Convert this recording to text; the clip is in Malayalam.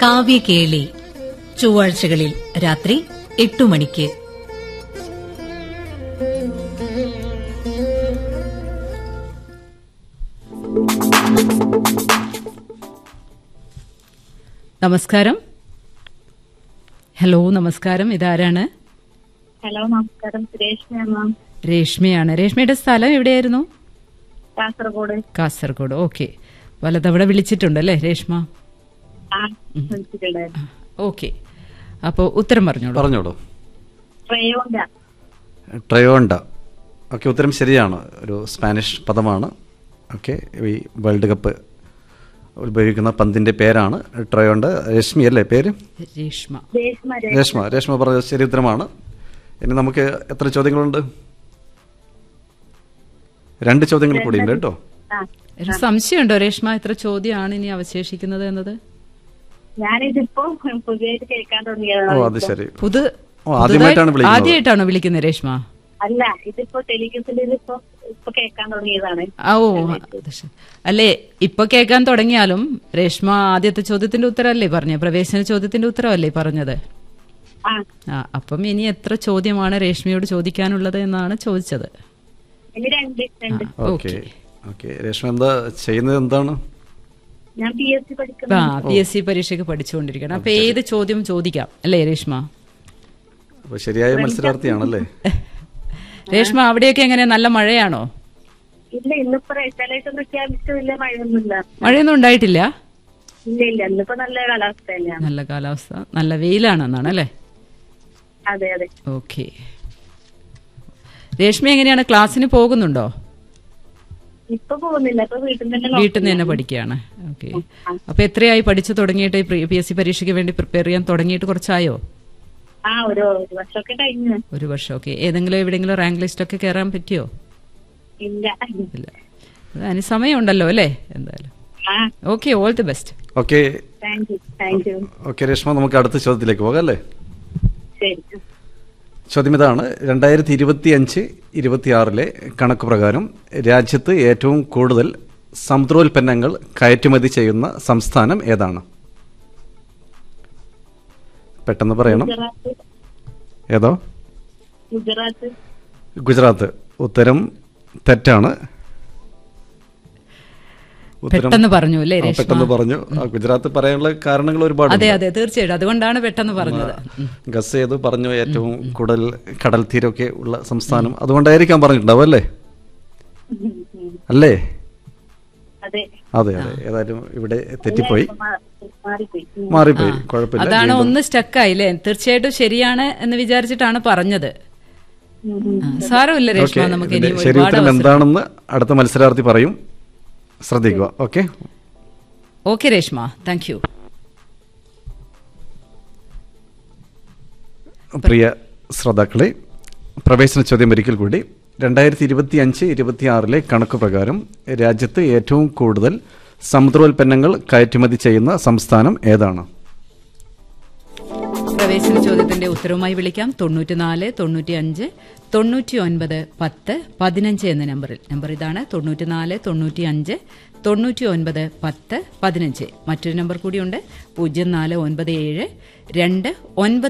കാവ്യകേളി ചൊവ്വാഴ്ചകളിൽ രാത്രി എട്ടു മണിക്ക് നമസ്കാരം ഹലോ നമസ്കാരം ഇതാരാണ് ഹലോ നമസ്കാരം സുരേഷ് മാം രേഷ്മയാണ് രേഷ്മയുടെ സ്ഥലം എവിടെയായിരുന്നു കാസർഗോഡ് കാസർഗോഡ് ഓക്കെ പലതവണ വിളിച്ചിട്ടുണ്ടല്ലേ രേഷ്മ ആ വിളിച്ചിട്ടുണ്ടായിരുന്നു ഓക്കെ അപ്പോൾ ഉത്തരം പറഞ്ഞോളൂ പറഞ്ഞോളൂ ട്രയോണ്ട ട്രയോണ്ട ഓക്കെ ഉത്തരം ശരിയാണ് ഒരു സ്പാനിഷ് പദമാണ് ഓക്കെ ഈ വേൾഡ് കപ്പ് ഉപയോഗിക്കുന്ന പന്തിൻ്റെ പേരാണ് ട്രയോണ്ട രശ്മി അല്ലേ പേര് രേഷ്മ രേഷ്മ രേ- രേഷ്മ രേഷ്മ പറഞ്ഞത് ശരി ഉത്തരമാണ് ഇനി നമുക്ക് എത്ര ചോദ്യങ്ങളുണ്ട് രണ്ട് ചോദ്യങ്ങൾ കൂടി ഉണ്ട് കേട്ടോ ആ ഒരു സംശയമുണ്ടോ രേഷ്മ എത്ര ചോദ്യമാണ് ഇനി അവശേഷിക്കുന്നത് എന്നത് ഞാനിതിപ്പോ പുതിയതായിട്ട് കേൾക്കാൻ ഓ തുടങ്ങിയതാണ് അത് ശരി പുതു ഓ, ആദ്യമായിട്ടാണ് പുതുതായി- വിളിക്കുന്നത്. ആദ്യമായിട്ടാണോ വിളിക്കുന്നത് രേഷ്മ അല്ല ഇതിപ്പോ ടെലിവിഷനിൽ ഇപ്പൊ ഇപ്പൊ കേൾക്കാൻ തുടങ്ങിയതാണ് ആ, ഓ അത് ശരി. അല്ലേ ഇപ്പൊ കേൾക്കാൻ തുടങ്ങിയാലും രേഷ്മ ആദ്യത്തെ ചോദ്യത്തിന്റെ ഉത്തരമല്ലേ പറഞ്ഞ പ്രവേശന ചോദ്യത്തിന്റെ ഉത്തരമല്ലേ പറഞ്ഞത് ആ ആ അപ്പം ഇനി എത്ര ചോദ്യമാണ് രേഷ്മയോട് ചോദിക്കാനുള്ളത് എന്നാണ് ചോദിച്ചത് ഇനി രണ്ട് രണ്ട് ഓക്കെ ഓക്കെ രേഷ്മ എന്താ ചെയ്യുന്നത് എന്താണ് ഞാൻ പി എസ് സി പഠിക്കുന്നു ആ പി എസ് സി പരീക്ഷയ്ക്ക് പഠിച്ചുകൊണ്ടിരിക്കണം അപ്പൊ ഏത് ചോദ്യം ചോദിക്കാം അല്ലേ രേഷ്മ അപ്പോൾ ശരിയായ മത്സരാർത്ഥിയാണല്ലേ രേഷ്മ അവിടെയൊക്കെ എങ്ങനെ നല്ല മഴയാണോ ഇല്ല ഇന്നിപ്പോ റേറ്റാലായിട്ടൊന്നും പ്രഖ്യാപിച്ചു വലിയ മഴയൊന്നുമില്ല മഴയൊന്നും ഉണ്ടായിട്ടില്ല ഇല്ല ഇല്ല ഇന്നിപ്പോ നല്ല കാലാവസ്ഥ തന്നെയാണ് നല്ല കാലാവസ്ഥ നല്ല വെയിലാണെന്നാണ് അല്ലേ അതെ അതെ ഓക്കെ രേഷ്മ എങ്ങനെയാണ് ക്ലാസ്സിന് പോകുന്നുണ്ടോ ഇപ്പൊ പോകുന്നില്ല ഇപ്പൊ വീട്ടിൽ നിന്ന് തന്നെ വീട്ടിൽ നിന്ന് തന്നെ പഠിക്കുകയാണ് ഓക്കെ അപ്പൊ എത്രയായി പഠിച്ചു തുടങ്ങിയിട്ട് പി എസ് സി പരീക്ഷയ്ക്ക് വേണ്ടി പ്രിപ്പയർ ചെയ്യാൻ തുടങ്ങിയിട്ട് കുറച്ചായോ ആ ഒരു ഒരു വർഷമൊക്കെ കഴിഞ്ഞു ഒരു വർഷം ഓക്കെ ഏതെങ്കിലും എവിടെയെങ്കിലും റാങ്ക് ലിസ്റ്റ് ഒക്കെ കയറാൻ പറ്റിയോ ഇല്ല ഇല്ല അതിന് സമയമുണ്ടല്ലോ അല്ലേ എന്തായാലും ആ okay all the best okay thank you thank you okay Reshma നമുക്ക് അടുത്ത ചോദ്യത്തിലേക്ക് പോകാം അല്ലേ ശരി ചോദ്യം ഇതാണ് രണ്ടായിരത്തി ഇരുപത്തി അഞ്ച് ഇരുപത്തിയാറിലെ കണക്ക് പ്രകാരം രാജ്യത്ത് ഏറ്റവും കൂടുതൽ സമുദ്രോൽപ്പന്നങ്ങൾ കയറ്റുമതി ചെയ്യുന്ന സംസ്ഥാനം ഏതാണ് പെട്ടെന്ന് പറയണം ഗുജറാത്ത് ഏതോ ഗുജറാത്ത് ഗുജറാത്ത് ഉത്തരം തെറ്റാണ് ഉത്തരം പെട്ടെന്ന് പറഞ്ഞു അല്ലേ ആ, രേഷ്മ പെട്ടെന്ന് പറഞ്ഞു ആ, ഗുജറാത്ത് പറയാനുള്ള കാരണങ്ങൾ ഒരുപാട് അതെ അതെ തീർച്ചയായിട്ടും അതുകൊണ്ടാണ് പെട്ടെന്ന് പറഞ്ഞത് ഉം. ഗസ് ചെയ്ത് പറഞ്ഞു ഏറ്റവും കൂടുതൽ കടൽ തീരമൊക്കെ ഉള്ള സംസ്ഥാനം അതുകൊണ്ടായിരിക്കാം പറഞ്ഞിട്ടുണ്ടാവും അല്ലേ ഉം, ഉം. അല്ലേ അതെ അതെ അതെ ഏതായാലും ഇവിടെ തെറ്റിപ്പോയി മാ- മാറിപ്പോയി ഉം. മാറിപ്പോയി കുഴപ്പമില്ല അതാണ് വീണ്ടും- ഒന്ന് സ്റ്റക്കായില്ലേ തീർച്ചയായിട്ടും ശരിയാണ് എന്ന് വിചാരിച്ചിട്ടാണ് പറഞ്ഞത് ഉം, ഉം. ആ, സാരമില്ല രേഷ്മ ഓക്കെ നമുക്ക് ഇതിന്റെ ഇനി ശരി ഒരുപാട് ഉത്തരം അവസരം എന്താണെന്ന് അടുത്ത മത്സരാർത്ഥി പറയും ശ്രദ്ധിക്കുക okay okay Reshma thank you പ്രിയ ശ്രോതാക്കളെ പ്രവേശന ചോദ്യം ഒരിക്കൽ കൂടി രണ്ടായിരത്തി ഇരുപത്തി അഞ്ച് ഇരുപത്തി ആറിലെ കണക്ക് പ്രകാരം രാജ്യത്ത് ഏറ്റവും കൂടുതൽ സമുദ്രോൽപ്പന്നങ്ങൾ കയറ്റുമതി ചെയ്യുന്ന സംസ്ഥാനം ഏതാണ് പ്രവേശന ചോദ്യത്തിന്റെ ഉത്തരവുമായി വിളിക്കാം തൊണ്ണൂറ്റിനാല് തൊണ്ണൂറ്റി അഞ്ച് തൊണ്ണൂറ്റി ഒൻപത് പത്ത് പതിനഞ്ച് എന്ന നമ്പറിൽ നമ്പർ ഇതാണ് തൊണ്ണൂറ്റിനാല് തൊണ്ണൂറ്റി അഞ്ച് തൊണ്ണൂറ്റി ഒൻപത് പത്ത് പതിനഞ്ച് മറ്റൊരു നമ്പർ കൂടിയുണ്ട് പൂജ്യം നാല് ഒൻപത് ഏഴ് രണ്ട് ഒൻപത്